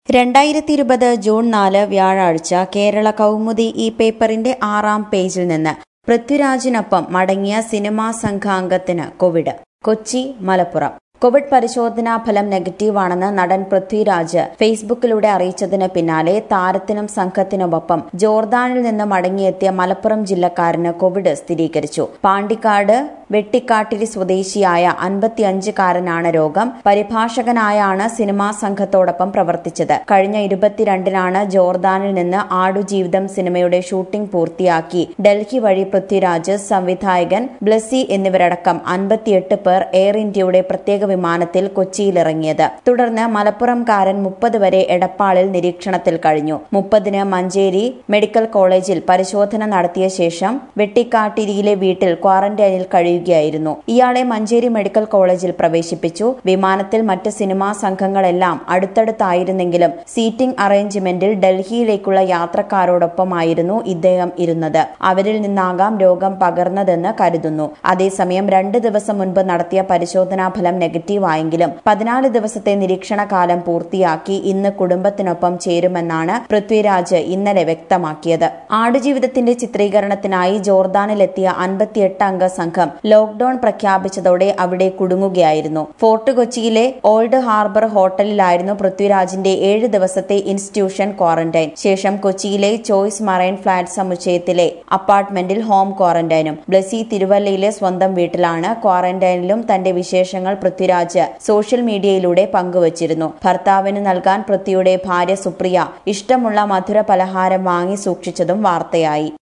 രണ്ടായിരത്തി ഇരുപത് ജൂൺ നാല് വ്യാഴാഴ്ച കേരള കൗമുദി ഈ പേപ്പറിന്റെ ആറാം പേജിൽ നിന്ന് പൃഥ്വിരാജിനൊപ്പം മടങ്ങിയ സിനിമാ സംഘാംഗത്തിന് കോവിഡ് കൊച്ചി മലപ്പുറം കോവിഡ് പരിശോധനാ ഫലം നെഗറ്റീവാണെന്ന് നടൻ പൃഥ്വിരാജ് ഫേസ്ബുക്കിലൂടെ അറിയിച്ചതിന് പിന്നാലെ താരത്തിനും സംഘത്തിനുമൊപ്പം ജോർദാനിൽ നിന്ന് മടങ്ങിയെത്തിയ മലപ്പുറം ജില്ലക്കാരന് കോവിഡ് സ്ഥിരീകരിച്ചു പാണ്ടിക്കാട് വെട്ടിക്കാട്ടിരി സ്വദേശിയായ അൻപത്തിയഞ്ചുകാരനാണ് രോഗം പരിഭാഷകനായാണ് സിനിമാ സംഘത്തോടൊപ്പം പ്രവർത്തിച്ചത് കഴിഞ്ഞ ഇരുപത്തിരണ്ടിനാണ് ജോർദാനിൽ നിന്ന് ആടുജീവിതം സിനിമയുടെ ഷൂട്ടിംഗ് പൂർത്തിയാക്കി ഡൽഹി വഴി പൃഥ്വിരാജ് സംവിധായകൻ ബ്ലസി എന്നിവരടക്കം അൻപത്തിയെട്ട് പേർ എയർ ഇന്ത്യയുടെ പ്രത്യേക വിമാനത്തിൽ കൊച്ചിയിലിറങ്ങിയത് തുടർന്ന് മലപ്പുറംകാരൻ മുപ്പത് വരെ എടപ്പാളിൽ നിരീക്ഷണത്തിൽ കഴിഞ്ഞു മുപ്പതിന് മഞ്ചേരി മെഡിക്കൽ കോളേജിൽ പരിശോധന നടത്തിയ ശേഷം വെട്ടിക്കാട്ടിരിയിലെ വീട്ടിൽ ക്വാറന്റൈനിൽ കഴിയുകയായിരുന്നു ഇയാളെ മഞ്ചേരി മെഡിക്കൽ കോളേജിൽ പ്രവേശിപ്പിച്ചു വിമാനത്തിൽ മറ്റ് സിനിമാ സംഘങ്ങളെല്ലാം അടുത്തടുത്തായിരുന്നെങ്കിലും സീറ്റിംഗ് അറേഞ്ച്മെന്റിൽ ഡൽഹിയിലേക്കുള്ള യാത്രക്കാരോടൊപ്പമായിരുന്നു ഇദ്ദേഹം ഇരുന്നത് അവരിൽ നിന്നാകാം രോഗം പകർന്നതെന്ന് കരുതുന്നു അതേസമയം രണ്ട് ദിവസം മുൻപ് നടത്തിയ പരിശോധനാ ഫലം നെഗറ്റീവ് ആയെങ്കിലും പതിനാല് ദിവസത്തെ നിരീക്ഷണ കാലം പൂർത്തിയാക്കി ഇന്ന് കുടുംബത്തിനൊപ്പം ചേരുമെന്നാണ് പൃഥ്വിരാജ് ഇന്നലെ വ്യക്തമാക്കിയത് ആടുജീവിതത്തിന്റെ ചിത്രീകരണത്തിനായി ജോർദാനിലെത്തിയ അൻപത്തിയെട്ട് അംഗ സംഘം ലോക്ഡൌൺ പ്രഖ്യാപിച്ചതോടെ അവിടെ കുടുങ്ങുകയായിരുന്നു ഫോർട്ട് കൊച്ചിയിലെ ഓൾഡ് ഹാർബർ ഹോട്ടലിലായിരുന്നു പൃഥ്വിരാജിന്റെ ഏഴ് ദിവസത്തെ ഇൻസ്റ്റിറ്റ്യൂഷൻ ക്വാറന്റൈൻ ശേഷം കൊച്ചിയിലെ ചോയ്സ് മറൈൻ ഫ്ളാറ്റ് സമുച്ചയത്തിലെ അപ്പാർട്ട്മെന്റിൽ ഹോം ക്വാറന്റൈനും ബ്ലസി തിരുവല്ലയിലെ സ്വന്തം വീട്ടിലാണ് ക്വാറന്റൈനിലും തന്റെ വിശേഷങ്ങൾ പൃഥ്വിരാജ് സോഷ്യൽ മീഡിയയിലൂടെ പങ്കുവച്ചിരുന്നു ഭർത്താവിന് നൽകാൻ പൃഥ്വിയുടെ ഭാര്യ സുപ്രിയ ഇഷ്ടമുള്ള മധുര പലഹാരം വാങ്ങി സൂക്ഷിച്ചതും വാർത്തയായി